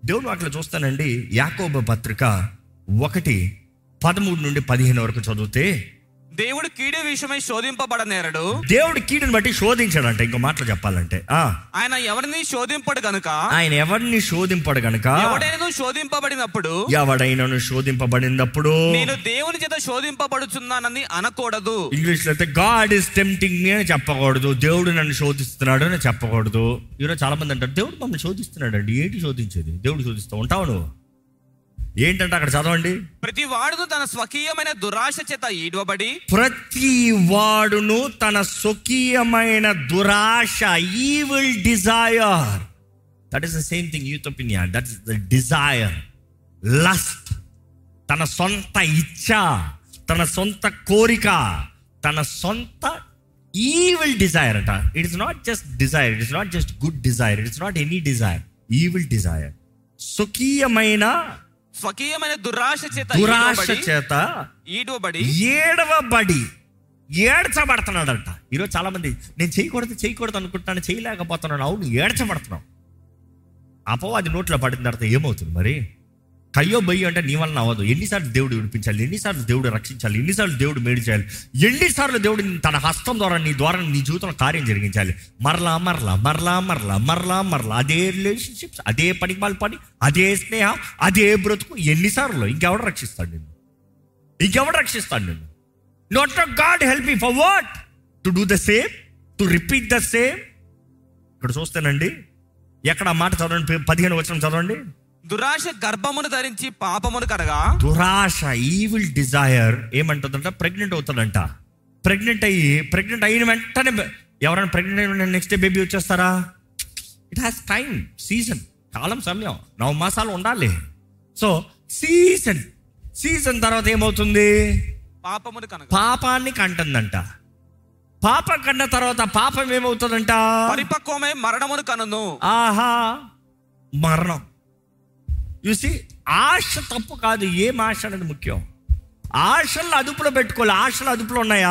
దేవుడు అట్లా చూస్తానండి యాకోబ పత్రిక ఒకటి పదమూడు నుండి పదిహేను వరకు చదివితే దేవుడు కీడు విషయమై శోధింపబడనేరడు దేవుడు కీడుని బట్టి శోధించాడంట ఇంకో మాటలు చెప్పాలంటే ఆ ఆయన ఎవరిని శోధింపడు గనుక ఆయన ఎవరిని శోధింపడు గనక ఎవడైనా శోధింపబడినప్పుడు ఎవడైనను శోధింపబడినప్పుడు నేను దేవుని చేత శోధింపబడుచున్నానని అనకూడదు ఇంగ్లీష్ లో అయితే గాడ్ ఇస్ టెంప్టింగ్ మీ అని చెప్పకూడదు దేవుడు నన్ను శోధిస్తున్నాడు అని చెప్పకూడదు ఈరోజు చాలా మంది అంటారు దేవుడు మమ్మల్ని శోధిస్తున్నాడు అండి ఏంటి శోధించేది దేవుడు శోధిస్తూ ఉంటావు నువ్వు ఏంటంటే అక్కడ చదవండి ప్రతి వాడును తన స్వకీయమైన దురాశ చేత ఈడవబడి ప్రతి వాడును తన స్వకీయమైన దురాశ evil desire that is the same thing youth opinion that is the desire lust తన సొంత ఇచ్ఛ తన సొంత కోరిక తన సొంత ఈవిల్ డిజైర్ అట it is not just desire it is not just good desire it is not any desire evil desire స్వకీయమైన స్వకీయమైన దురాశ చేత దురాశ ఈడవబడి- చేత ఈడవబడి ఏడవబడి ఏడ్చబడుతున్నాడంట ఈరోజు చాలా మంది నేను చేయకూడదు చేయకూడదు అనుకుంటున్నాను చేయలేకపోతున్నాను అవును ఏడ్చబడుతున్నావు అపవాది నోట్లో పడిన తర్వాత ఏమవుతుంది మరి కయ్యో బయ్యో అంటే నీ వలన అవ్వదు ఎన్నిసార్లు దేవుడు విడిపించాలి ఎన్నిసార్లు దేవుడు రక్షించాలి ఎన్నిసార్లు దేవుడు మేలు చేయాలి ఎన్నిసార్లు దేవుడు తన హస్తం ద్వారా నీ ద్వారా నీ జీవితంలో కార్యం జరిగించాలి మరలా మరలా మరలా మరలా మరలా మరలా అదే రిలేషన్షిప్స్ అదే పనికి వాళ్ళ పని అదే స్నేహం అదే బ్రతుకు ఎన్నిసార్లు ఇంకెవడు రక్షిస్తాడు నిన్ను ఇంకెవడు రక్షిస్తాడు నిన్ను not God help me for what to do the same to repeat the same ఇక్కడ చూస్తానండి ఎక్కడ ఆ మాట చదవండి పదిహేను వచ్చిన చదవండి దురాశ గర్భమును ధరించి పాపమును కడగా దురాశ ఈవిల్ డిజైర్ ఏమంటుందంట ప్రెగ్నెంట్ అవుతుందంట ప్రెగ్నెంట్ అయ్యి ప్రెగ్నెంట్ అయిన వెంటనే బ- ఎవరైనా ప్రెగ్నెంట్ అయిన నెక్స్ట్ డే బేబీ వచ్చేస్తారా ఇట్ హ్యాస్ టైం సీజన్ కాలం సమయం నవ మాసాలు ఉండాలి సో సీజన్ సీజన్ తర్వాత ఏమవుతుంది పాపమును కనగా పాపాన్ని కంటుందంట పాపం కన్న తర్వాత పాపం ఏమవుతుందంట పరిపక్వమై మరణమును కనును ఆహా మరణం చూసి ఆశ తప్పు కాదు ఏం ఆశ అనేది ముఖ్యం ఆశలు అదుపులో పెట్టుకోవాలి ఆశలు అదుపులో ఉన్నాయా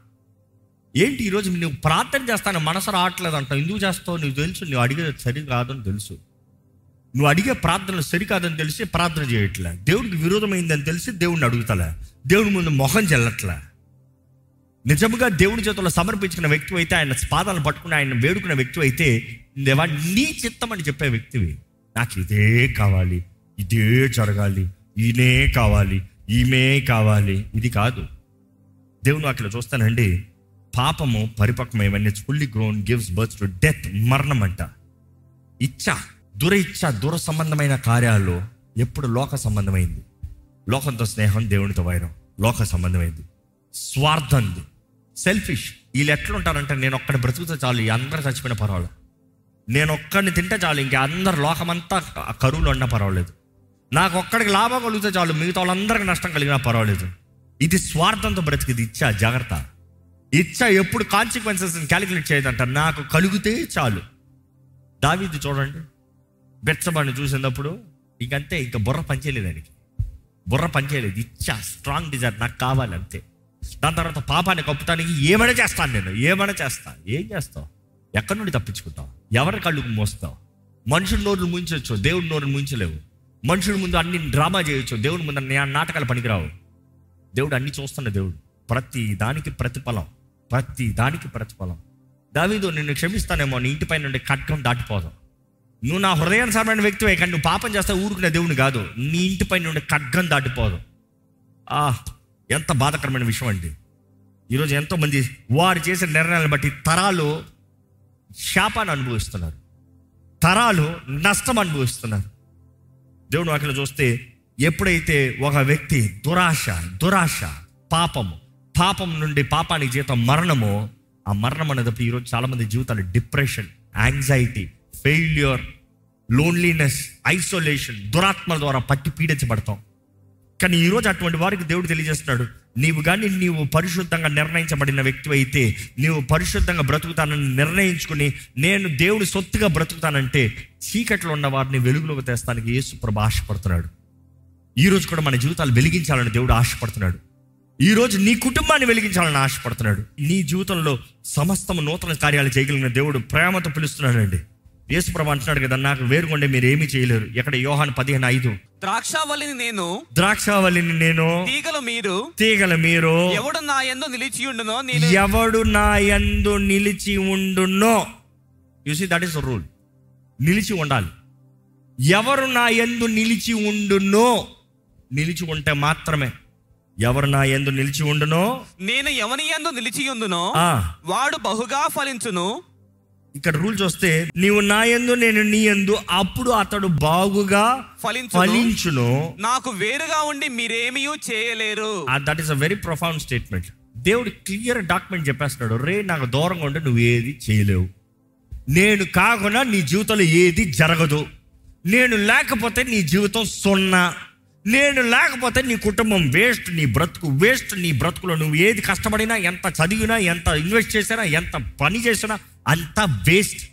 ఏంటి ఈరోజు నువ్వు ప్రార్థన చేస్తాను మనసు రావట్లేదు అంటావు ఎందుకు చేస్తావు నువ్వు తెలుసు నువ్వు అడిగేది సరి కాదని తెలుసు నువ్వు అడిగే ప్రార్థనలు సరికాదని తెలిసి ప్రార్థన చేయట్లే దేవుడికి విరోధమైందని తెలిసి దేవుడిని అడుగుతలే దేవుడి ముందు మొహం చెల్లట్లే నిజముగా దేవుడి చేతుల్లో సమర్పించిన వ్యక్తి అయితే ఆయన పాదాలను పట్టుకుని ఆయన వేడుకున్న వ్యక్తి అయితే దేవా నీ చిత్తం అని చెప్పే వ్యక్తివి నాకు ఇదే కావాలి ఇదే జరగాలి ఈయనే కావాలి ఈమె కావాలి ఇది కాదు దేవుడు అట్లా చూస్తానండి పాపము పరిపక్వమై when it's fully grown gives birth to death మరణం అంట ఇచ్చ దుర ఇచ్చ దూర సంబంధమైన కార్యాలు ఎప్పుడు లోక సంబంధమైంది లోకంతో స్నేహం దేవునితో వైరం లోక సంబంధమైంది స్వార్థంది సెల్ఫిష్ వీళ్ళు ఎట్లుంటారంటే నేను ఒక్కడిని బ్రతుకుతే చాలు ఈ అందరూ చచ్చిపోయిన పర్వాలేదు నేను ఒక్కడిని తింటే చాలు ఇంకా అందరు లోకమంతా కరువులో ఉన్నా పర్వాలేదు నాకు ఒక్కడికి లాభం కలిగితే చాలు మిగతా వాళ్ళందరికీ నష్టం కలిగినా పర్వాలేదు ఇది స్వార్థంతో బ్రతికిది ఇచ్చా జాగ్రత్త ఇచ్చ ఎప్పుడు కాన్సిక్వెన్సెస్ క్యాలిక్యులేట్ చేయదంట నాకు కలిగితే చాలు దావీది చూడండి బెచ్చబాన్ని చూసినప్పుడు ఇంకంతే ఇంకా బుర్ర పనిచేయలేదు ఆయనకి బుర్ర పనిచేయలేదు ఇచ్చా స్ట్రాంగ్ డిజైర్ నాకు కావాలి అంతే దాని తర్వాత పాపాన్ని కప్పుతానికి ఏమైనా చేస్తాను నేను ఏమైనా చేస్తా ఏం చేస్తావు ఎక్కడి నుండి తప్పించుకుంటావు ఎవరి కళ్ళుకు మోస్తావు మనుషుల నోరులు ముంచవచ్చు దేవుడి నోరులు ముంచలేవు మనుషుల ముందు అన్ని డ్రామా చేయొచ్చు దేవుడి ముందు అన్ని నాటకాలు పనికిరావు దేవుడు అన్ని చూస్తున్న దేవుడు ప్రతి దానికి ప్రతిఫలం ప్రతి దానికి ప్రతిఫలం దావీదు నిన్ను క్షమిస్తానేమో నీ ఇంటిపై నుండి ఖడ్గం దాటిపోదాం నువ్వు నా హృదయానుసారమైన వ్యక్తివే కానీ నువ్వు పాపం చేస్తే ఊరుకునే దేవుని కాదు నీ ఇంటిపై నుండి ఖడ్గం దాటిపోదు ఆ ఎంత బాధకరమైన విషయం అండి ఈరోజు ఎంతోమంది వారు చేసిన నిర్ణయాలను బట్టి తరాలు శాపాన్ని అనుభవిస్తున్నారు తరాలు నష్టం అనుభవిస్తున్నారు దేవుడు అక్కడ చూస్తే ఎప్పుడైతే ఒక వ్యక్తి దురాశ దురాశ పాపము పాపం నుండి పాపానికి జీతం మరణము ఆ మరణం అనేటప్పుడు ఈరోజు చాలా మంది జీవితాలు depression anxiety failure loneliness isolation దురాత్మల ద్వారా పట్టి పీడించబడతాం కానీ ఈరోజు అటువంటి వారికి దేవుడు తెలియజేస్తున్నాడు నీవు కానీ నీవు పరిశుద్ధంగా నిర్ణయించబడిన వ్యక్తి అయితే నీవు పరిశుద్ధంగా బ్రతుకుతానని నిర్ణయించుకుని నేను దేవుడి సొత్తుగా బ్రతుకుతానంటే చీకట్లో ఉన్న వారిని వెలుగులోకి తెస్తానికి యేసు ప్రభు ఆశపడుతున్నాడు ఈ రోజు కూడా మన జీవితాలు వెలిగించాలని దేవుడు ఆశపడుతున్నాడు ఈ రోజు నీ కుటుంబాన్ని వెలిగించాలని ఆశపడుతున్నాడు నీ జీవితంలో సమస్తము నూతన కార్యాలు చేయగలిగిన దేవుడు ప్రేమతో పిలుస్తున్నాడండి యేసుప్రభు అంటున్నాడు కదా నాకు వేరుకుంటే మీరు ఏమీ చేయలేరు ఎక్కడ యోహాన్ పదిహేను ఐదు ద్రాక్షావల్లిని నేను ద్రాక్షావళిని నేను తీగలు మీరు తీగల మీరు ఎవడు నా ఎందు నిలిచియుండునో నేను ఎవడు నా యందు నిలిచి ఉండునో you see that is rule నిలిచి ఉండాలి ఎవరు నా యందు నిలిచి ఉండునో నిలిచి ఉంటే మాత్రమే ఎవరు నా యందు నిలిచి ఉండునో నేను ఎవని ఎందు నిలిచియుందునో ఆ వాడు బహుగా ఫలించును ఇక్కడ రూల్ చూస్తే నీవు నా యందు నేను నీ యందు అప్పుడు అతడు బాగుగా ఫలించును ఫలించును నాకు వేరుగా ఉండి మీరేమీ చేయలేరు that is a very profound statement దేవుడు క్లియర్ డాక్యుమెంట్ చెప్పేస్తున్నాడు రే నాకు దూరంగా ఉంటే నువ్వు ఏది చేయలేవు నేను కాకుండా నీ జీవితంలో ఏది జరగదు నేను లేకపోతే నీ జీవితం సున్నా నేను లేకపోతే నీ కుటుంబం వేస్ట్ నీ బ్రతుకు వేస్ట్ నీ బ్రతుకులో నువ్వు ఏది కష్టపడినా ఎంత చదివినా ఎంత ఇన్వెస్ట్ చేసినా ఎంత పని చేసినా అంత వేస్ట్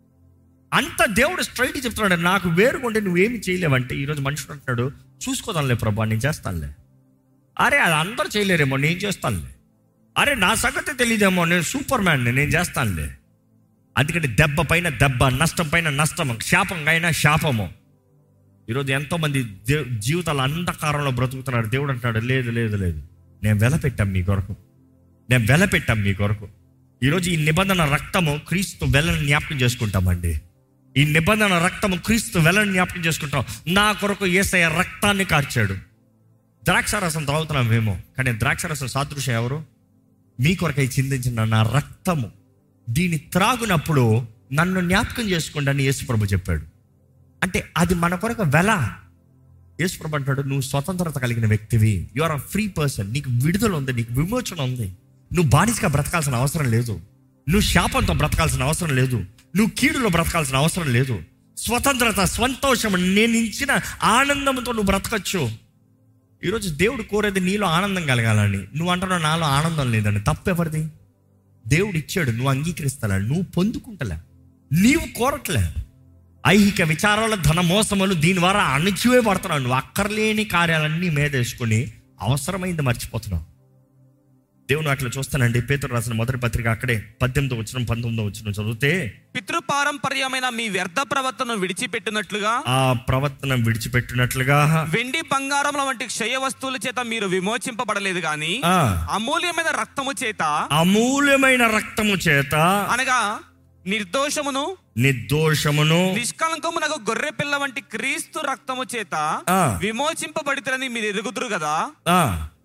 అంత దేవుడు స్ట్రైట్ చెప్తున్నాడు నాకు వేరుకుంటే నువ్వేమి చేయలేవంటే ఈరోజు మనుషుడు అంటున్నాడు చూసుకోదాంలే ప్రభా నేను చేస్తానులే అరే అది అందరూ చేయలేరేమో నేను చేస్తానులే అరే నా సంగతి తెలియదేమో నేను సూపర్ మ్యాన్ నేను చేస్తానులే అందుకని దెబ్బ పైన దెబ్బ నష్టం పైన నష్టం శాపం అయినా శాపము ఈరోజు ఎంతోమంది దే- జీవితాలు అంధకారంలో బ్రతుకుతున్నారు దేవుడు అంటున్నాడు లేదు లేదు లేదు నేను వెలపెట్టాం మీ కొరకు నేను వెలపెట్టాం మీ కొరకు ఈరోజు ఈ నిబంధన రక్తము క్రీస్తు వెలని జ్ఞాపకం చేసుకుంటామండి ఈ నిబంధన రక్తము క్రీస్తు వెలని జ్ఞాపకం చేసుకుంటాం నా కొరకు ఏసయ్య రక్తాన్ని కార్చాడు ద్రాక్షారసం తాగుతున్నాం మేము కానీ ద్రాక్షారసం సాదృశ్యం ఎవరు మీ కొరకై చిందించిన నా రక్తము దీన్ని త్రాగునప్పుడు నన్ను జ్ఞాపకం చేసుకోండి అని యేసుప్రభు చెప్పాడు అంటే అది మన కొరకు వెల యేసుప్రభు అంటాడు నువ్వు స్వతంత్రత కలిగిన వ్యక్తివి you are a free person నీకు విడుదల ఉంది నీకు విమోచన ఉంది నువ్వు బానిసగా బ్రతకాల్సిన అవసరం లేదు నువ్వు శాపంతో బ్రతకాల్సిన అవసరం లేదు నువ్వు కీడులో బ్రతకాల్సిన అవసరం లేదు స్వతంత్రత సంతోషం నేను ఇచ్చిన ఆనందంతో నువ్వు బ్రతకచ్చు ఈరోజు దేవుడు కోరేది నీలో ఆనందం కలగాలని నువ్వు అంటున్నావు నాలో ఆనందం లేదని తప్పెవరిది దేవుడు ఇచ్చాడు నువ్వు అంగీకరిస్తాలా నువ్వు పొందుకుంటలే నీవు కోరట్లే ఐహిక విచారాల ధన మోసములు దీని ద్వారా అణిచివే పడుతున్నావు నువ్వు అక్కర్లేని కార్యాలన్నీ మీదేసుకుని అవసరమైంది మర్చిపోతున్నావు దేవుని అట్లా చూస్తానండి పేతురు రాసిన మొదటి పత్రిక అక్కడే పద్దెనిమిది వచ్చిన పంతొమ్మిదో వచ్చిన చదివితే పితృపారంపర్యమైన మీ వ్యర్థ ప్రవర్తనను విడిచిపెట్టినట్లుగా ఆ ప్రవర్తన విడిచిపెట్టినట్లుగా వెండి బంగారముల వంటి క్షయ వస్తువుల చేత మీరు విమోచింపబడలేదు గాని ఆ అమూల్యమైన రక్తము చేత అమూల్యమైన రక్తము చేత అనగా నిర్దోషమును నిర్దోషమును నిష్కలంకమునకు గొర్రె పిల్ల వంటి క్రీస్తు రక్తము చేత ఆ. విమోచింపబడితేనని మీరు ఎరుగుదురు కదా ఆ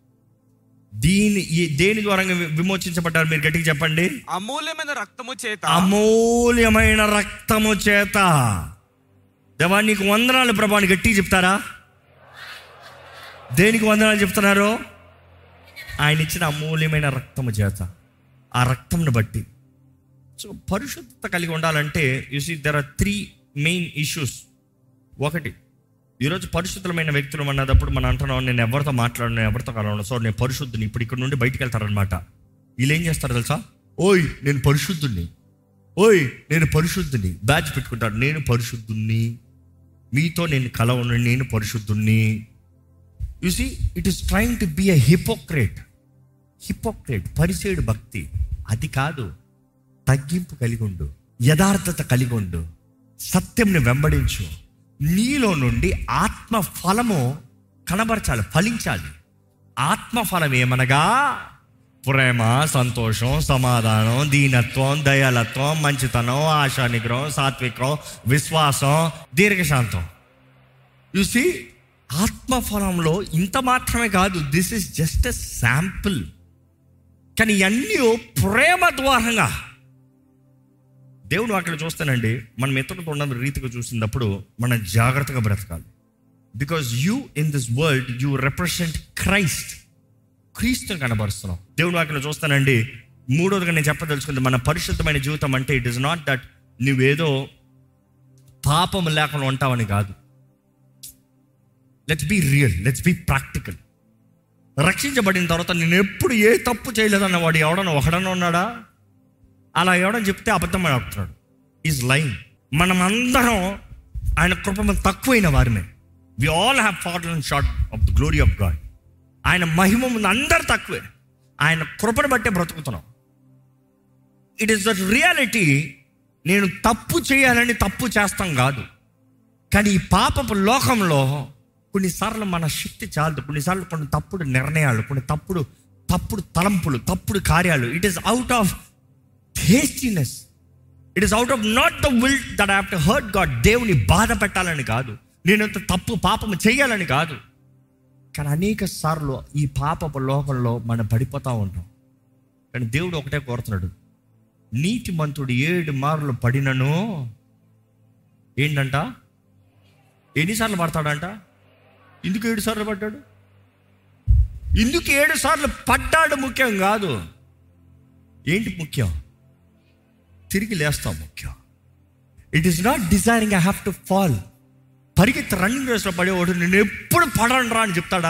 దీని ఈ- దేని ద్వారా వి- విమోచించబడ్డారు మీరు గట్టిగా చెప్పండి అమూల్యమైన రక్తము చేత అమూల్యమైన రక్తము చేత దేవా నీకు వందనాలు ప్రభాని గట్టిగా చెప్తారా దేనికి వందనాలు చెప్తున్నారు ఆయన ఇచ్చిన అమూల్యమైన రక్తము చేత ఆ రక్తంను బట్టి సో పరిశుద్ధత కలిగి ఉండాలంటే you see there are three main issues ఒకటి ఈరోజు పరిశుద్ధమైన వ్యక్తులు అన్నదప్పుడు మనం అంటున్నాం నేను ఎవరితో మాట్లాడను ఎవరితో కలవను సో నేను పరిశుద్ధుని ఇప్పుడు ఇక్కడ నుండి బయటికి వెళ్తారనమాట వీళ్ళు ఏం చేస్తారు తెలుసా ఓయ్ నేను పరిశుద్ధుని ఓయ్ నేను పరిశుద్ధుని బ్యాచ్ పెట్టుకుంటారు నేను పరిశుద్ధుణ్ణి మీతో నేను కలవను నేను పరిశుద్ధుణ్ణి you see it is trying to be a hypocrite hypocrite పరిసేడు భక్తి అది కాదు తగ్గింపు కలిగి ఉండు యథార్థత కలిగి ఉండు సత్యంని వెంబడించు నీలో నుండి ఆత్మ ఫలము కనబరచాలి ఫలించాలి ఆత్మ ఫలం ఏమనగా ప్రేమ సంతోషం సమాధానం దీనత్వం దయాలత్వం మంచితనం ఆశా నిగ్రహం సాత్వికం విశ్వాసం దీర్ఘశాంతం చూసి ఆత్మఫలంలో ఇంత మాత్రమే కాదు this is just a sample కానీ ఇవన్నీ ప్రేమ ద్వారంగా దేవుడు అక్కడ చూస్తానండి మనం ఇతరులతో ఉన్న రీతిగా చూసినప్పుడు మనం జాగ్రత్తగా బ్రతకాలి because you in this world you represent Christ క్రీస్తుని కనబరుస్తున్నాం దేవుడు అక్కడ చూస్తానండి మూడోదిగా నేను చెప్పదలుచుకుంది మన పరిశుద్ధమైన జీవితం అంటే ఇట్ ఇస్ నాట్ దట్ నువ్వేదో పాపం లేకుండా ఉంటావని కాదు let's be real let's be practical రక్షించబడిన తర్వాత నేను ఎప్పుడు ఏ తప్పు చేయలేదన్న వాడు ఎవడన్నా ఒకడన్నా ఉన్నాడా అలా ఎవడని చెప్తే అబద్ధం ఆడుతున్నాడు ఈజ్ లైన్ మనం అందరం ఆయన కృప తక్కువైన వారిమే we all have fought and short of the glory of God ఆయన మహిమ ముందు అందరు తక్కువే ఆయన కృపను బట్టే బ్రతుకుతున్నాం ఇట్ ఈస్ ద రియాలిటీ నేను తప్పు చేయాలని తప్పు చేస్తాం కాదు కానీ ఈ పాపపు లోకంలో కొన్నిసార్లు మన శక్తి చాలదు కొన్నిసార్లు కొన్ని తప్పుడు నిర్ణయాలు కొన్ని తప్పుడు తప్పుడు తలంపులు తప్పుడు కార్యాలు it is out of hastiness it is out of not the will that have to hurt God దేవుని బాధ పెట్టాలని కాదు నేనంత తప్పు పాపం చేయాలని కాదు కానీ అనేక సార్లు ఈ పాపపు లోకంలో మనం పడిపోతూ ఉంటాం కానీ దేవుడు ఒకటే కోరుతున్నాడు నీతి మంతుడు ఏడు మార్లు పడినను ఏంటంట ఎన్నిసార్లు పడతాడంట ఎందుకు ఏడు సార్లు పడ్డాడు ఎందుకు ఏడు సార్లు పడ్డాడు ముఖ్యం కాదు ఏంటి ముఖ్యం తిరిగి లేస్తాం ముఖ్యం it is not desiring I have to fall పరిగెత్తి రన్నింగ్ రేస్లో పడేవాడు నేను ఎప్పుడు పడను రా అని చెప్తాడా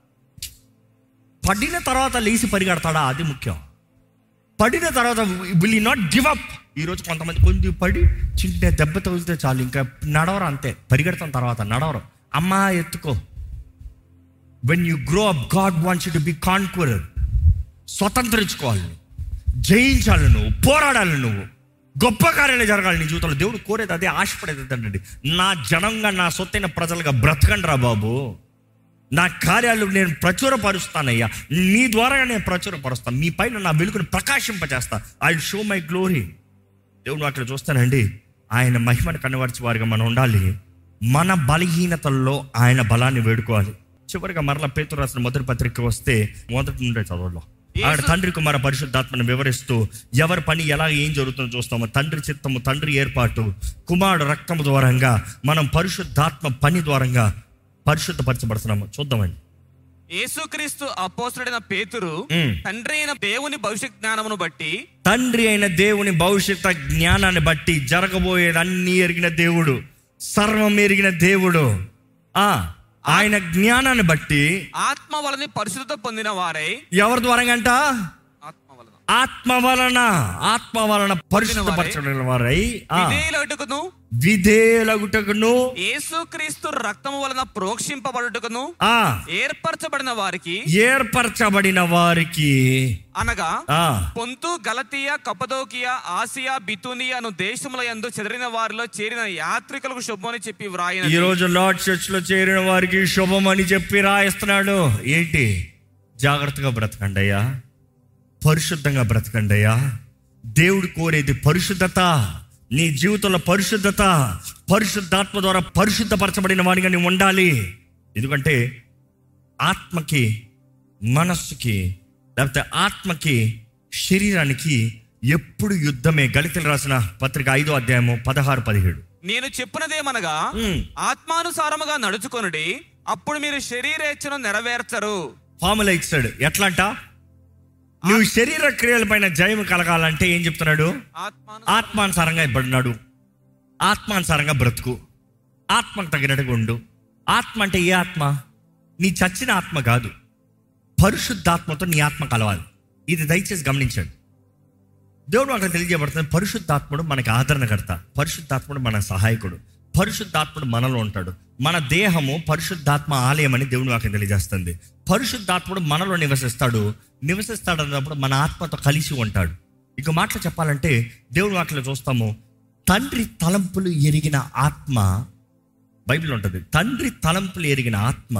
పడిన తర్వాత లేచి పరిగెడతాడా అది ముఖ్యం పడిన తర్వాత విల్ నాట్ గివ్ అప్ ఈరోజు కొంతమంది కొంచెం పడి చిన్న దెబ్బ తగిలితే చాలు ఇంకా నడవరు అంతే పరిగెడతాం తర్వాత నడవరు అమ్మా ఎత్తుకో when you grow up God wants to be conqueror స్వతంత్రించుకోవాలి నువ్వు. జయించాలి నువ్వు పోరాడాలి నువ్వు గొప్ప కార్యాలు జరగాలి నీ జీవితంలో దేవుడు కోరేది అదే ఆశపడేది అదండి నా జనంగా నా సొత్తైన ప్రజలుగా బ్రతకండి రా బాబు నా కార్యాలు నేను ప్రచురపరుస్తానయ్యా నీ ద్వారా నేను ప్రచురపరుస్తాను మీ పైన నా వెలుగును ప్రకాశింపజేస్తా ఐ షో మై గ్లోరీ దేవుడు అక్కడ చూస్తానండి ఆయన మహిమను కనబరిచే వారిగా మనం ఉండాలి మన బలహీనతల్లో ఆయన బలాన్ని వేడుకోవాలి చివరిగా మరల పేతురు రాసిన మొదటి పత్రిక వస్తే మొదటి నుండే చదవలో ఆడ తండ్రి కుమార పరిశుద్ధాత్మను వివరిస్తూ ఎవరి పని ఎలా ఏం జరుగుతుందో చూస్తాము తండ్రి చిత్తము తండ్రి ఏర్పాటు కుమారుడు రక్తము ద్వారంగా మనం పరిశుద్ధాత్మ పని ద్వారంగా పరిశుద్ధపరచబడుతున్నాము చూద్దామండి యేసుక్రీస్తు అపోస్తుడైన పేతురు మ్మ్. తండ్రి అయిన దేవుని భవిష్యత్ జ్ఞానమును బట్టి తండ్రి అయిన దేవుని భవిష్యత్ జ్ఞానాన్ని బట్టి జరగబోయేది అన్ని ఎరిగిన దేవుడు సర్వం ఎరిగిన దేవుడు ఆ ఆయన జ్ఞానాన్ని బట్టి ఆత్మ వలని పరిశుద్ధత పొందిన వారై ఎవరి ద్వారా అంట ఆత్మ వలన ఆత్మ వలన ఆత్మ వలన పరిశుద్ధపరచబడిన వారై ఆ, విధేయులటుకును విధేయులగుటకును యేసుక్రీస్తు రక్తము వలన ప్రోక్షింపబడుటకును ఆ ఏర్పరచబడిన వారికి ఏర్పరచబడిన వారికి అనగా ఆ పొంతు గలతీయ కపదోకియ ఆసియా బితునియా అను దేశముల యందు చెదిరిన వారిలో చేరిన యాత్రికులకు శుభమని చెప్పి ఈ వ్రాయిన రోజు లార్డ్ చర్చ్ లో చేరిన వారికి శుభం అని చెప్పి రాయిస్తున్నాడు ఏంటి జాగ్రత్తగా బ్రతకండి అయ్యా పరిశుద్ధంగా బ్రతకండి అయ్యా దేవుడు కోరేది పరిశుద్ధత నీ జీవితంలో పరిశుద్ధత పరిశుద్ధాత్మ ద్వారా పరిశుద్ధపరచబడిన వాడిగా నీవు ఉండాలి ఎందుకంటే ఆత్మకి మనస్సుకి లేకపోతే ఆత్మకి శరీరానికి ఎప్పుడు యుద్ధమే గళితలు రాసిన పత్రిక ఐదో అధ్యాయము పదహారు పదిహేడు నేను చెప్పినదేమనగా ఉమ్. ఆత్మానుసారముగా నడుచుకొనుడి అప్పుడు మీరు శరీరేచ్ఛను నెరవేర్చరు ఫార్ములా ఇచ్చాడు ఎట్లా అంట నువ్వు శరీర క్రియల పైన జయం కలగాలంటే ఏం చెప్తున్నాడు ఆత్మాను ఆత్మానుసారంగా ఇవ్వబడినాడు ఆత్మానుసారంగా బ్రతుకు ఆత్మకు తగినట్టుగా ఉండు ఆత్మ అంటే ఏ ఆత్మ నీ చచ్చిన ఆత్మ కాదు పరిశుద్ధాత్మతో నీ ఆత్మ కలవాలి ఇది దయచేసి గమనించండి దేవుడు అక్కడ తెలియజేయబడుతుంది పరిశుద్ధాత్ముడు మనకి ఆదరణకర్త పరిశుద్ధాత్ముడు మన సహాయకుడు పరిశుద్ధాత్ముడు మనలో ఉంటాడు మన దేహము పరిశుద్ధాత్మ ఆలయం అని దేవుడు నాకు తెలియజేస్తుంది పరిశుద్ధాత్ముడు మనలో నివసిస్తాడు నివసిస్తాడు అన్నప్పుడు మన ఆత్మతో కలిసి ఉంటాడు ఇక మాటలు చెప్పాలంటే దేవుడు వాటిలో చూస్తాము తండ్రి తలంపులు ఎరిగిన ఆత్మ బైబిల్ ఉంటుంది తండ్రి తలంపులు ఎరిగిన ఆత్మ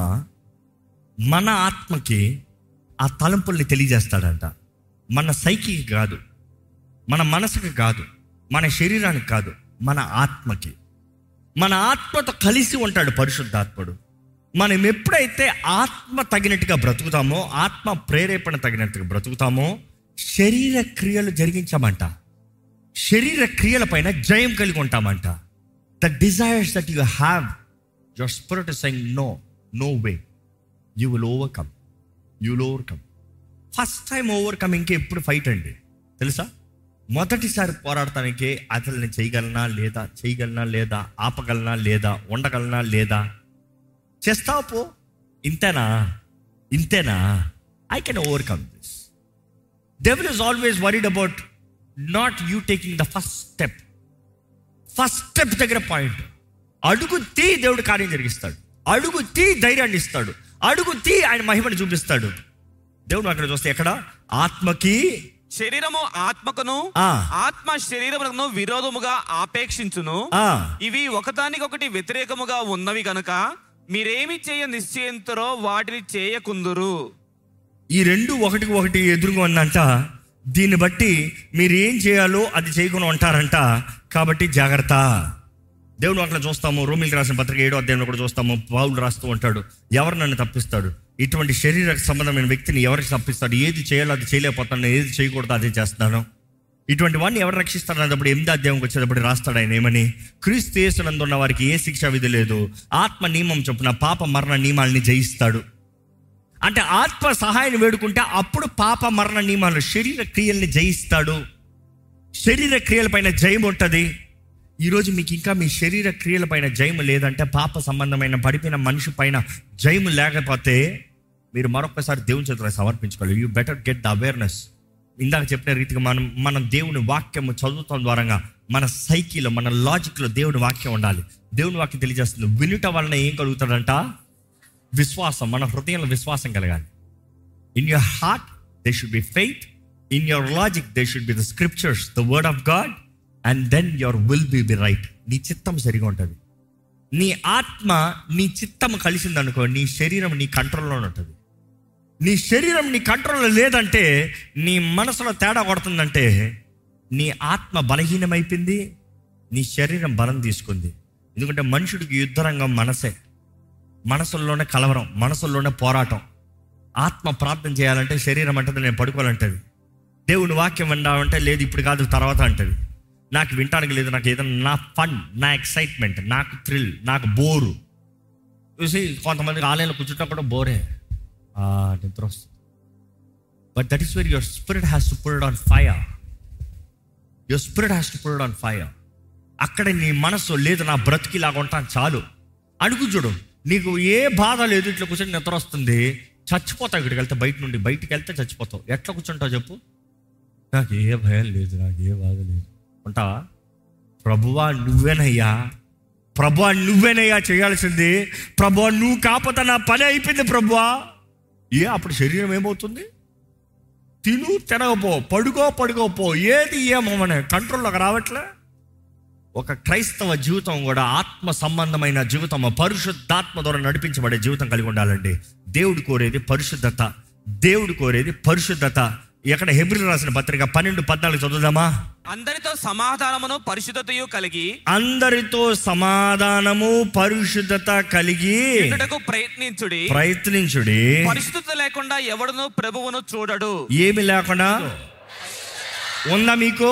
మన ఆత్మకి ఆ తలంపుల్ని తెలియజేస్తాడంట మన సైకికి కాదు మన మనసుకి కాదు మన శరీరానికి కాదు మన ఆత్మకి మన ఆత్మతో కలిసి ఉంటాడు పరిశుద్ధాత్ముడు మనం ఎప్పుడైతే ఆత్మ తగినట్టుగా బ్రతుకుతామో ఆత్మ ప్రేరేపణ తగినట్టుగా బ్రతుకుతామో శరీర క్రియలు జరిగించామంట శరీర క్రియల పైన జయం కలిగి ఉంటామంట the desires that you have your spirit saying no no way you will overcome you will overcome first time ఓవర్కమింగ్కి ఎప్పుడు ఫైట్ అండి తెలుసా మొదటిసారి పోరాడటానికి అసలు నేను చేయగలనా లేదా చేయగలనా లేదా ఆపగలనా లేదా ఉండగలనా లేదా చేస్తావు పో ఇంతేనా ఇంతేనా I can overcome this devil is always worried about not you taking the first step first step దగ్గర పాయింట్ అడుగు తీ దేవుడు కార్యం జరిగిస్తాడు అడుగు తీ ధైర్యాన్ని ఇస్తాడు అడుగు తీ ఆయన మహిమను చూపిస్తాడు దేవుడు అక్కడ చూస్తే ఎక్కడ ఆత్మకి శరీరము ఆత్మకును ఆ. ఆత్మ శరీరములను విరోధముగా ఆపేక్షించును ఆ, ఇవి ఒకదానికొకటి వ్యతిరేకముగా ఉన్నవి గనుక మీరేమి చేయ నిశ్చయింతురో వాటిని చేయకుందురు ఈ రెండు ఒకటికి ఒకటి ఎదురుగా ఉందంట దీన్ని బట్టి మీరు ఏం చేయాలో అది చేయకుండా ఉంటారంట కాబట్టి జాగ్రత్త దేవుడు అట్లా చూస్తాము రోమిల్కి రాసిన పత్రిక ఏడో అధ్యాయంలో కూడా చూస్తాము పావులు రాస్తూ ఉంటాడు ఎవరు నన్ను తప్పిస్తాడు ఇటువంటి శరీర సంబంధమైన వ్యక్తిని ఎవరికి తప్పిస్తాడు ఏది చేయాలో అది చేయలేకపోతాను ఏది చేయకూడదు అదే చేస్తున్నాను ఇటువంటి వాడిని ఎవరు రక్షిస్తాడు అన్నప్పుడు ఎనిమిది అధ్యాయంకి వచ్చేటప్పుడు రాస్తాడు ఆయన ఏమని క్రీస్తు యేసునందు ఉన్న వారికి ఏ శిక్ష విధి లేదు ఆత్మ నియమం చొప్పున పాప మరణ నియమాల్ని జయిస్తాడు అంటే ఆత్మ సహాయాన్ని వేడుకుంటే అప్పుడు పాప మరణ నియమాలు శరీర క్రియల్ని జయిస్తాడు శరీర క్రియలపైన జయం ఉంటుంది ఈరోజు మీకు ఇంకా మీ శరీర క్రియలపైన జయము లేదంటే పాప సంబంధమైన పడిపోయిన మనిషి పైన జయము లేకపోతే మీరు మరొకసారి దేవుని చేతుల్లో సమర్పించుకోవాలి you better get the awareness ఇందాక చెప్పిన రీతిగా మనం మనం దేవుని వాక్యము చదువుతాం ద్వారా మన సైకిల్ మన లాజిక్లో దేవుని వాక్యం ఉండాలి దేవుని వాక్యం తెలియజేస్తుంది వినుట వలన ఏం కలుగుతాడంట విశ్వాసం మన హృదయంలో విశ్వాసం కలగాలి in your heart they should be faith in your logic they should be the scriptures the word of God and then your will be be right నీ చిత్తం సరిగా ఉంటుంది నీ ఆత్మ నీ చిత్తం కలిసిందనుకో నీ శరీరం నీ కంట్రోల్లో ఉంటుంది నీ శరీరం నీ కంట్రోల్లో లేదంటే నీ మనసులో తేడా కొడుతుందంటే నీ ఆత్మ బలహీనమైపోయింది నీ శరీరం బలం తీసుకుంది ఎందుకంటే మనుషుడికి యుద్ధరంగం మనసే మనసుల్లోనే కలవరం మనసుల్లోనే పోరాటం ఆత్మ ప్రార్థన చేయాలంటే శరీరం అంటది నేను పడుకోవాలంటది దేవుని వాక్యం విందామంటే లేదు ఇప్పుడు కాదు తర్వాత అంటది నాకు వినటానికి లేదు నాకు ఏదైనా నా ఫన్ నా ఎక్సైట్మెంట్ నాకు థ్రిల్ నాకు బోరు చూసి కొంతమందికి ఆలయంలో కూర్చుంటా కూడా బోరే ఆ, నిద్ర వస్తుంది but that is where your spirit has to pulled on fire your spirit has to pulled on fire అక్కడ నీ మనసు లేదు నా బ్రతికి ఇలాగ ఉంటాను చాలు అడుగు చూడు నీకు ఏ బాధ లేదు ఇట్లా కూర్చొని నిద్ర వస్తుంది చచ్చిపోతావు ఇక్కడికి వెళ్తే బయట నుండి బయటికి వెళ్తే చచ్చిపోతావు ఎట్లా కూర్చుంటావు చెప్పు నాకు ఏ భయం లేదు నాకు ఏ బాధ లేదు ఉంటావా ప్రభువా నువ్వేనయ్యా ప్రభువా నువ్వేనయ్యా చేయాల్సింది ప్రభువా నువ్వు కాకపోతే నా పని అయిపోయింది ప్రభువా ఏ అప్పుడు శరీరం ఏమవుతుంది తిను తినకపో పడుకో పడుకోపో ఏది ఏమోమనే కంట్రోల్లోకి రావట్లే ఒక క్రైస్తవ జీవితం కూడా ఆత్మ సంబంధమైన జీవితం పరిశుద్ధాత్మ ద్వారా నడిపించబడే జీవితం కలిగి ఉండాలండి దేవుడు కోరేది పరిశుద్ధత దేవుడు కోరేది పరిశుద్ధత ఎక్కడ హెబ్రిల్ రాసిన పత్రిక పన్నెండు పద్నాలుగు చదువుదామా అందరితో సమాధానమును పరిశుద్ధతయు కలిగి అందరితో సమాధానము పరిశుద్ధత కలిగి ఉండుటకు ప్రయత్నించుడి ప్రయత్నించుడి పరిశుద్ధత లేకుండా ఎవడును ప్రభువును చూడడు ఏమి లేకుండా ఉందా మీకు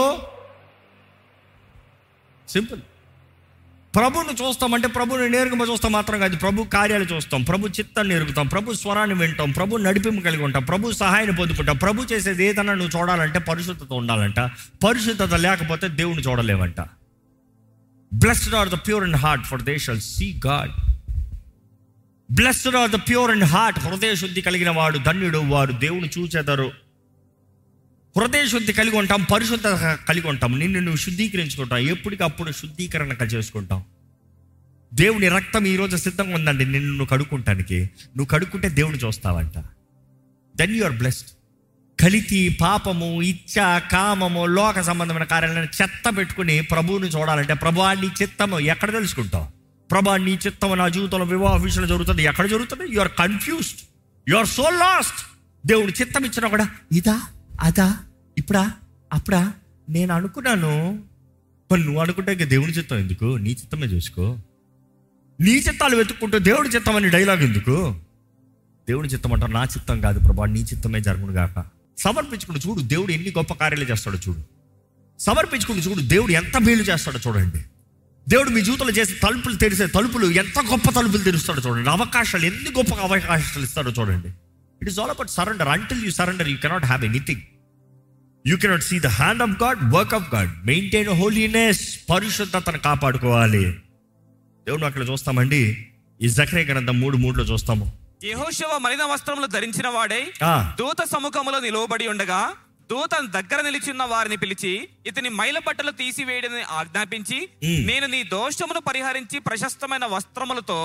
సింపుల్ ప్రభుని చూస్తామంటే ప్రభుని నేరుగా చూస్తాం మాత్రం కాదు ప్రభు కార్యాలు చూస్తాం ప్రభు చిత్తాన్ని ఎరుగుతాం ప్రభు స్వరాన్ని వింటాం ప్రభు నడిపింపు కలిగి ఉంటాం ప్రభు సహాయాన్ని పొందుకుంటాం ప్రభు చేసేది ఏదన్నా నువ్వు చూడాలంటే పరిశుద్ధత ఉండాలంట పరిశుద్ధత లేకపోతే దేవుని చూడలేవంట blessed are the pure and heart for they shall see God blessed are the pure and heart హృదయ శుద్ధి కలిగిన వాడు ధన్యుడు వారు దేవుని చూచేదారు హృదయ శుద్ధి కలిగి ఉంటాం పరిశుద్ధత కలిగి ఉంటాం నిన్ను నువ్వు శుద్ధీకరించుకుంటాం ఎప్పటికప్పుడు శుద్ధీకరణ చేసుకుంటాం దేవుని రక్తం ఈరోజు సిద్ధంగా ఉందండి నిన్ను నువ్వు కడుక్కుంటానికి నువ్వు కడుక్కుంటే దేవుని చూస్తావంట దెన్ యు ఆర్ బ్లెస్డ్ కలితి పాపము ఇచ్చ కామము లోక సంబంధమైన కార్యాలను చెత్త పెట్టుకుని ప్రభువుని చూడాలంటే ప్రభు నీ చిత్తము ఎక్కడ తెలుసుకుంటావు ప్రభా నీ చిత్తము నా జీవితంలో వివాహ విషయంలో జరుగుతుంది ఎక్కడ జరుగుతుంది you are confused you are so lost దేవుడు చిత్తం ఇచ్చినా కూడా ఇదా అదా ఇప్పుడా అప్పుడా నేను అనుకున్నాను మరి నువ్వు అనుకుంటే ఇంక దేవుని చిత్తం ఎందుకు నీ చిత్తమే చూసుకో నీ చిత్తాలు వెతుక్కుంటూ దేవుడి చిత్తం అని డైలాగ్ ఎందుకు దేవుని చిత్తం అంటారు నా చిత్తం కాదు ప్రభా నీ చిత్తమే జరుగును గాక సమర్పించుకుని చూడు దేవుడు ఎన్ని గొప్ప కార్యాలు చేస్తాడో చూడు సమర్పించుకుని చూడు దేవుడు ఎంత మేలు చేస్తాడో చూడండి దేవుడు మీ జీవితంలో చేసే తలుపులు తెరిసే తలుపులు ఎంత గొప్ప తలుపులు తెరుస్తాడో చూడండి అవకాశాలు ఎన్ని గొప్ప అవకాశాలు ఇస్తాడో చూడండి it is all about surrender until you surrender you cannot have anything you cannot see the hand of God work of God maintain holiness పరిశుద్ధతను కాపాడుకోవాలి దేవుడు అక్కడ చూస్తామండి ఈ జకరే గ్రంథం మూడు మూడులో చూస్తాము యెహోషువ మలిన వస్త్రములు ధరించిన వాడై ఆ, దూత సముఖములో నిలువబడి ఉండగా దూత దగ్గర నిలిచిన వారిని పిలిచి ఇతని మైల బట్టలు తీసివేయడని ఆజ్ఞాపించి మ్. నేను నీ దోషమును పరిహరించి ప్రశస్తమైన వస్త్రములతో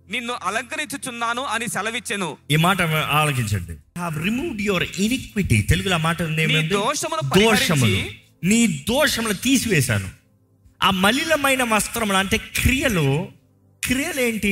నిన్ను అలంకరించుచున్నాను అని సెలవిచ్చెను ఈ మాట ఆలోచించండి హావ్ రిమూవ్డ్ యువర్ ఇనిక్విటీ తెలుగులో ఆ మాట ఉంది నీ ఏమండి? దోషమును దోషములు పరిహరించి నీ దోషములు తీసివేశాను ఆ మలినమైన వస్త్రములు అంటే క్రియలు క్రియలు ఏంటి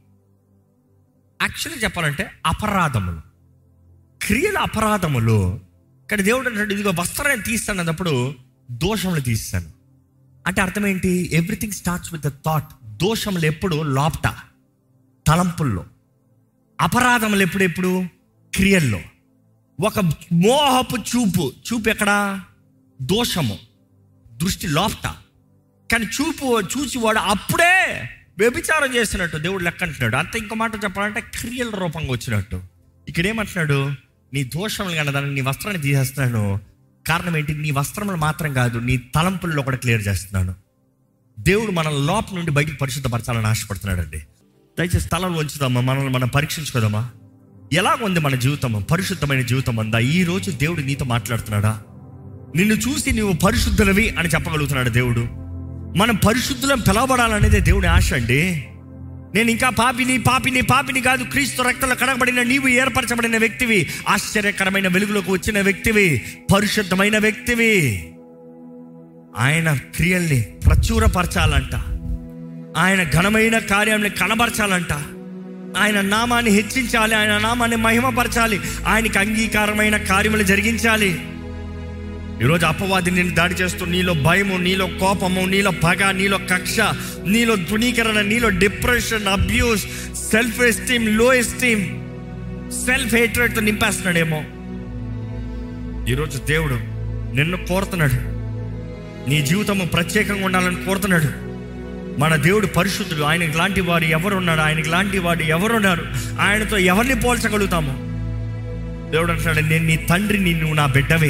యాక్చువల్లీ చెప్పాలంటే అపరాధములు క్రియల అపరాధములు కానీ దేవుడు అంటాడు ఇదిగో వస్త్రాన్ని తీస్తాను అన్నప్పుడు దోషములు తీస్తాను అంటే అర్థం ఏంటి everything starts with the thought దోషములు ఎప్పుడు లోపట తలంపుల్లో అపరాధములు ఎప్పుడెప్పుడు క్రియల్లో ఒక మోహపు చూపు చూపు ఎక్కడ దోషము దృష్టి లోపట కానీ చూపు చూసి వాడు అప్పుడే వ్యభిచారం చేసినట్టు దేవుడు లెక్క అంటున్నాడు అంత ఇంకో మాట చెప్పాలంటే క్రియల రూపంగా వచ్చినట్టు ఇక్కడ ఏమంటున్నాడు నీ దోషములు కానీ దాన్ని నీ వస్త్రాన్ని తీసేస్తున్నాను కారణం ఏంటి నీ వస్త్రములు మాత్రం కాదు నీ తలంపుల్లో కూడా క్లియర్ చేస్తున్నాను దేవుడు మన లోపల నుండి బయటికి పరిశుద్ధపరచాలని ఆశపడుతున్నాడండి దయచేసి స్థలంలో ఉంచుదామా మనల్ని మనం పరీక్షించుకోదామా ఎలాగుంది మన జీవితం పరిశుద్ధమైన జీవితం అందా ఈ రోజు దేవుడు నీతో మాట్లాడుతున్నాడా నిన్ను చూసి నువ్వు పరిశుద్ధులవి అని చెప్పగలుగుతున్నాడు దేవుడు మనం పరిశుద్ధులం పిలవబడాలనేదే దేవుని ఆశ అండి నేను ఇంకా పాపిని పాపిని పాపిని కాదు క్రీస్తు రక్తంలో కడగబడిన నీవు ఏర్పరచబడిన వ్యక్తివి ఆశ్చర్యకరమైన వెలుగులోకి వచ్చిన వ్యక్తివి పరిశుద్ధమైన వ్యక్తివి ఆయన క్రియల్ని ప్రచురపరచాలంట ఆయన ఘనమైన కార్యాన్ని కనబరచాలంట ఆయన నామాన్ని హెచ్చించాలి ఆయన నామాన్ని మహిమపరచాలి ఆయనకి అంగీకారమైన కార్యములు జరిగించాలి ఈరోజు అపవాది నేను దాడి చేస్తూ నీలో భయము నీలో కోపము నీలో పగ నీలో కక్ష నీలో ధృణీకరణ నీలో depression abuse self esteem low esteem self హేట్రెడ్తో నింపేస్తున్నాడేమో ఈరోజు దేవుడు నిన్ను కోరుతున్నాడు నీ జీవితము ప్రత్యేకంగా ఉండాలని కోరుతున్నాడు మన దేవుడు పరిశుద్ధుడు ఆయనకి లాంటి వారు ఎవరున్నాడు ఆయనకి లాంటి వాడు ఎవరున్నారు ఆయనతో ఎవరిని పోల్చగలుగుతాము దేవుడు అంటున్నాడు నేను నీ తండ్రిని నువ్వు నా బిడ్డవే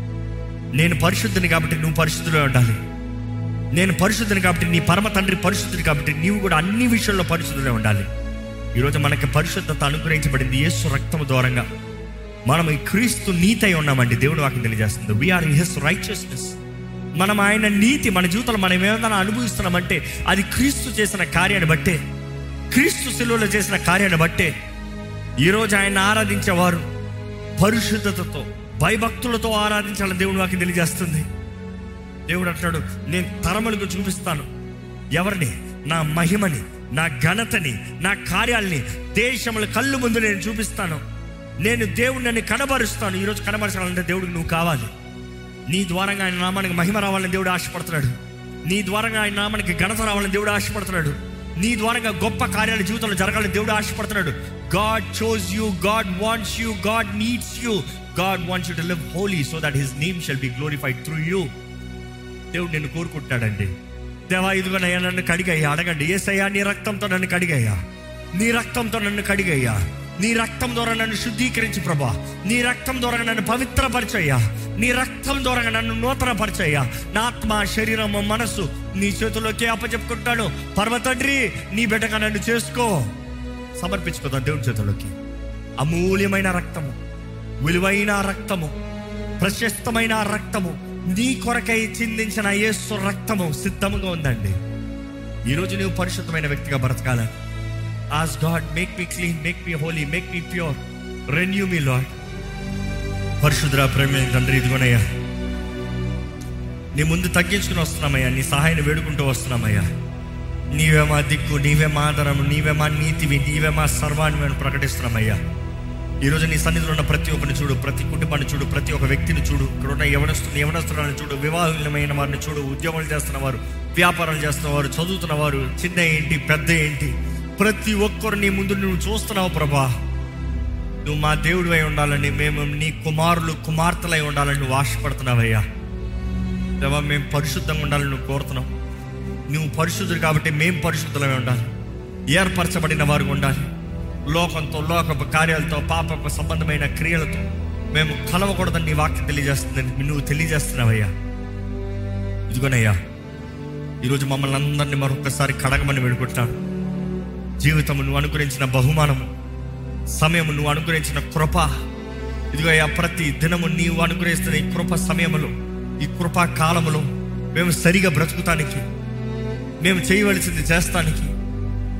నేను పరిశుద్ధుని కాబట్టి నువ్వు పరిశుద్ధులే ఉండాలి నేను పరిశుద్ధుని కాబట్టి నీ పరమ తండ్రి పరిశుద్ధుడు కాబట్టి నీవు కూడా అన్ని విషయాల్లో పరిశుద్ధులే ఉండాలి ఈరోజు మనకి పరిశుద్ధత అనుగ్రహించబడింది యేసు రక్తము దూరంగా మనం ఈ క్రీస్తు నీతై ఉన్నామండి దేవుడు వాకి తెలియజేస్తుంది వీఆర్ ఇన్ హిస్ రైచియస్నెస్ మనం ఆయన నీతి మన జీవితంలో మనం ఏమైనా అనుభవిస్తున్నామంటే అది క్రీస్తు చేసిన కార్యాన్ని బట్టే క్రీస్తు శిలువలో చేసిన కార్యాన్ని బట్టే ఈరోజు ఆయన ఆరాధించేవారు పరిశుద్ధతతో భయభక్తులతో ఆరాధించాలని దేవుడు వాకి తెలియజేస్తుంది దేవుడు అంటున్నాడు నేను తరములకు చూపిస్తాను ఎవరిని నా మహిమని నా ఘనతని నా కార్యాల్ని దేశముల కళ్ళు ముందు నేను చూపిస్తాను నేను దేవుడిని కనబరుస్తాను ఈరోజు కనబరచాలంటే దేవుడికి నువ్వు కావాలి నీ ద్వారంగా ఆయన నామానికి మహిమ రావాలని దేవుడు ఆశపడుతున్నాడు నీ ద్వారంగా ఆయన నామానికి ఘనత రావాలని దేవుడు ఆశపడుతున్నాడు నీ ద్వారంగా గొప్ప కార్యాలు జీవితంలో జరగాలని దేవుడు ఆశపడుతున్నాడు God chose you God wants you God needs you God wants you to live holy so that his name shall be glorified through you దేవుడు నిన్ను కోరుకుంటున్నాడండి దేవా ఇదిగోనయ్యా నన్ను కడిగయ్యా అడగండి ఏసయ్యా నీ రక్తంతో నన్ను కడిగయ్యా నీ రక్తంతో నన్ను కడిగయ్యా నీ రక్తం ద్వారా నన్ను శుద్ధీకరించి ప్రభా నీ రక్తం ద్వారా నన్ను పవిత్రపరచయ్యా నీ రక్తం ద్వారా నన్ను నూతనపరచయ్యా నా ఆత్మ శరీరము మనస్సు నీ చేతుల్లోకి అప్పచెప్పుకుంటాను పర్వతండ్రి నీ బిడ్డగా నన్ను చేసుకో సమర్పించుకుందాం దేవుని చేతుల్లోకి అమూల్యమైన రక్తము విలువైన రక్తము ప్రశస్తమైన రక్తము నీ కొరకై చిందించిన యేసు రక్తము సిద్ధముగా ఉందండి ఈరోజు నువ్వు పరిశుద్ధమైన వ్యక్తిగా బ్రతకాలని as God make me clean make me holy make me pure renew me Lord పరిశుద్ర ప్రేమ తండ్రి ఇదిగోనయ్యా నీ ముందు తగ్గించుకుని వస్తున్నామయ్యా నీ సహాయాన్ని వేడుకుంటూ వస్తున్నామయ్యా నీవే మా దిక్కు నీవే మా ఆధారము నీవే మా నీతివి నీవే మా సర్వాన్ని మేము ప్రకటిస్తున్నామయ్యా ఈరోజు నీ సన్నిధిలో ఉన్న ప్రతి ఒక్కరిని చూడు ప్రతి కుటుంబాన్ని చూడు ప్రతి ఒక్క వ్యక్తిని చూడు ఇక్కడ ఉన్న యవనస్తుని యవనస్తులను చూడు వివాహమైన వారిని చూడు ఉద్యోగాలు చేస్తున్న వారు వ్యాపారాలు చేస్తున్న వారు చదువుతున్న వారు చిన్న ఏంటి పెద్ద ఏంటి ప్రతి ఒక్కరు నీ ముందు నువ్వు చూస్తున్నావు ప్రభా నువ్వు మా దేవుడు అయి ఉండాలని మేము నీ కుమారులు కుమార్తెలై ఉండాలని నువ్వు ఆశపడుతున్నావయ్యా దేవా మేము పరిశుద్ధంగా ఉండాలని నువ్వు కోరుతున్నావు నువ్వు పరిశుద్ధుడు కాబట్టి మేము పరిశుద్ధులమై ఉండాలి ఏర్పరచబడిన వారు ఉండాలి లోకంతో లోకపు కార్యాలతో పాపపు సంబంధమైన క్రియలతో మేము కలవకూడదని నీ వాక్యం తెలియజేస్తుందని నువ్వు తెలియజేస్తున్నావయ్యా ఇదిగోనయ్యా ఈరోజు మమ్మల్ని అందరినీ మరొకసారి కడగమని వేడుకుంటున్నాను జీవితము నువ్వు అనుగ్రహించిన బహుమానము సమయము నువ్వు అనుగ్రహించిన కృప ఇదిగో అయ్యా ప్రతి దినము నీవు అనుగ్రహిస్తున్న ఈ కృప సమయములో ఈ కృపా కాలములో మేము సరిగా బ్రతుకుతానికి మేము చేయవలసింది చేస్తానికి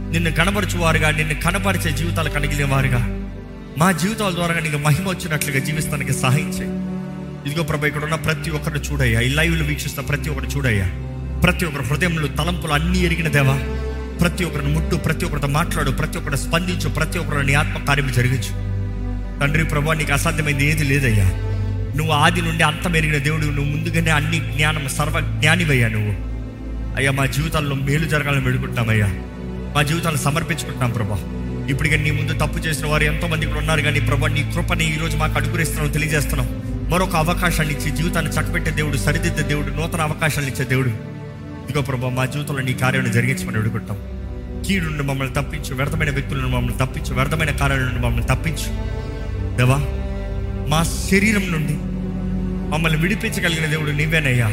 నిన్ను కనపరచువారుగా నిన్ను కనపరిచే జీవితాలు కలిగిన వారుగా మా జీవితాల ద్వారా నీకు మహిమ వచ్చినట్లుగా జీవిస్తానికి సహాయం చేయి ఇదిగో ప్రభా ఇక్కడ ఉన్న ప్రతి ఒక్కరిని చూడయ్యా ఈ లైవ్లో వీక్షిస్తున్న ప్రతి ఒక్కరు చూడయ్యా ప్రతి ఒక్కరు హృదయంలో తలంపులు అన్నీ ఎరిగిన దేవా ప్రతి ఒక్కరిని ముట్టు ప్రతి ఒక్కరితో మాట్లాడు ప్రతి ఒక్కరు స్పందించు ప్రతి ఒక్కరు నీ ఆత్మ కార్యం జరిగించు తండ్రి ప్రభా నీకు అసాధ్యమైంది ఏది లేదయ్యా నువ్వు ఆది నుండి అంతం ఎరిగిన దేవుడు నువ్వు ముందుగానే అన్ని జ్ఞానం సర్వ జ్ఞానివయ్యా నువ్వు అయ్యా మా జీవితాల్లో మేలు జరగాలని వేడుకుంటున్నామయ్యా మా జీవితాలను సమర్పించుకుంటున్నాం ప్రభా ఇప్పటికే నీ ముందు తప్పు చేసిన వారు ఎంతో మంది ఇక్కడ ఉన్నారు కానీ ప్రభా నీ కృపని ఈ రోజు మాకు అనుగ్రహిస్తున్నావు తెలియజేస్తున్నాం మరొక అవకాశాన్ని ఇచ్చి జీవితాన్ని చక్కబెట్టే దేవుడు సరిదిద్దే దేవుడు నూతన అవకాశాలు ఇచ్చే దేవుడు ఇదిగో ప్రభా మా జీవితంలో నీ కార్యాన్ని జరిగించమని వేడుకుంటాం కీడు నుండి మమ్మల్ని తప్పించు వ్యర్థమైన వ్యక్తుల నుండి మమ్మల్ని తప్పించు వ్యర్థమైన కార్యాల నుండి మమ్మల్ని తప్పించు దేవా మా శరీరం నుండి మమ్మల్ని విడిపించగలిగిన దేవుడు నీవేనయ్యా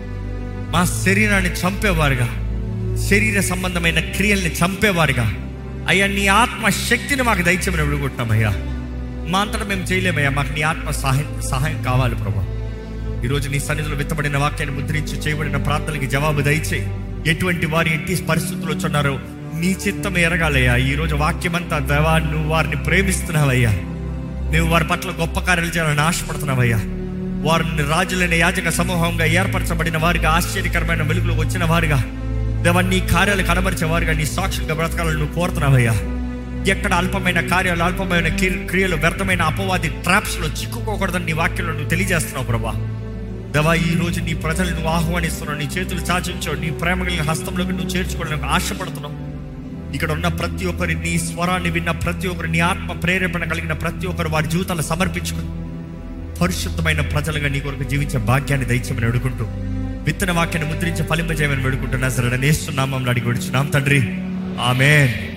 మా శరీరాన్ని చంపేవారుగా శరీర సంబంధమైన క్రియల్ని చంపేవారుగా అయ్యా నీ ఆత్మ శక్తిని మాకు దయచేమని విడుకుంటున్నామయ్యా మా అంతటా మేము చేయలేమయ్యా మాకు నీ ఆత్మ సహాయం సహాయం కావాలి ప్రభా ఈరోజు నీ సన్నిధిలో విత్తబడిన వాక్యాన్ని ముద్రించి చేయబడిన ప్రార్థనలకి జవాబు దయచేయి ఎటువంటి వారు ఎట్టి పరిస్థితులు వచ్చున్నారో నీ చిత్తం ఎరగాలయ్యా ఈరోజు వాక్యమంతా దేవా నువ్వు వారిని ప్రేమిస్తున్నావయ్యా నువ్వు వారి పట్ల గొప్ప కార్యాలు చేయాలని ఆశపడుతున్నావయ్యా వారిని రాజులైన యాజక సమూహంగా ఏర్పరచబడిన వారిగా ఆశ్చర్యకరమైన వెలుగులోకి వచ్చిన వారుగా దేవా నీ కార్యాలు కనబరిచే వారుగా నీ సాక్షిగా బ్రతకాలని నువ్వు కోరుతున్నావయ్యా ఎక్కడ అల్పమైన కార్యాలు అల్పమైన క్రి- క్రియలు వ్యర్థమైన అపవాది ట్రాప్స్లో చిక్కుకోకూడదని నీ వాక్యంలో నువ్వు తెలియజేస్తున్నావు ప్రభా దేవా ఈ రోజు నీ ప్రజలు నువ్వు ఆహ్వానిస్తున్నావు నీ చేతులు చాచించావు నీ ప్రేమ కలిగిన హస్తంలోకి నువ్వు చేర్చుకోవడానికి ఆశపడుతున్నావు ఇక్కడ ఉన్న ప్రతి ఒక్కరి నీ స్వరాన్ని విన్న ప్రతి ఒక్కరు నీ ఆత్మ ప్రేరేపణ కలిగిన ప్రతి ఒక్కరు వారి జీవితాలు సమర్పించుకుని పరిశుద్ధమైన ప్రజలుగా నీ కొరకు జీవించే భాగ్యాన్ని దయచేయమని అడుగుంటూ విత్తన వాక్యాన్ని ముద్రించి ఫలింపజేయమని వేడుకుంటున్నా సరే నేస్తున్నామని అడిగి విడుచున్నాం తండ్రి ఆమెన్